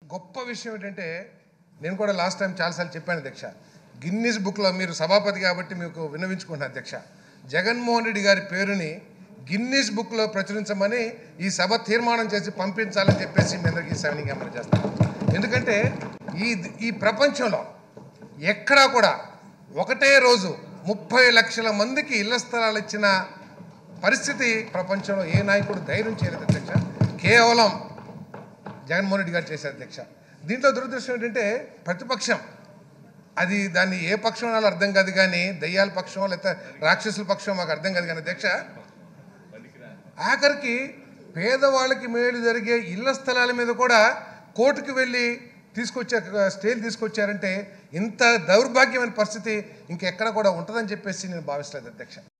గొప్ప విషయం ఏంటంటే నేను కూడా లాస్ట్ టైం చాలాసార్లు చెప్పాను అధ్యక్ష గిన్నీస్ బుక్లో మీరు సభాపతి కాబట్టి మీకు విన్నవించుకుంటున్నాను అధ్యక్ష జగన్మోహన్ రెడ్డి గారి పేరుని గిన్నీస్ బుక్లో ప్రచురించమని ఈ సభ తీర్మానం చేసి పంపించాలని చెప్పేసి మీ అందరికీ సెవెనింగ్ అమలు చేస్తాను ఎందుకంటే ఈ ఈ ప్రపంచంలో ఎక్కడా కూడా ఒకటే రోజు ముప్పై లక్షల మందికి ఇళ్ల స్థలాలు ఇచ్చిన పరిస్థితి ప్రపంచంలో ఏ నాయకుడు ధైర్యం చేయలేదు అధ్యక్ష కేవలం జగన్మోహన్ రెడ్డి గారు చేశారు అధ్యక్ష దీంట్లో దురదృష్టం ఏంటంటే ప్రతిపక్షం అది దాన్ని ఏ పక్షం అనాలో అర్థం కాదు కానీ దయ్యాల పక్షం లేకపోతే రాక్షసుల పక్షం మాకు అర్థం కాదు కానీ అధ్యక్ష ఆఖరికి పేదవాళ్ళకి మేలు జరిగే ఇళ్ల స్థలాల మీద కూడా కోర్టుకు వెళ్ళి తీసుకొచ్చే స్టేలు తీసుకొచ్చారంటే ఇంత దౌర్భాగ్యమైన పరిస్థితి ఇంకెక్కడ కూడా ఉంటుందని చెప్పేసి నేను భావిస్తలేదు అధ్యక్ష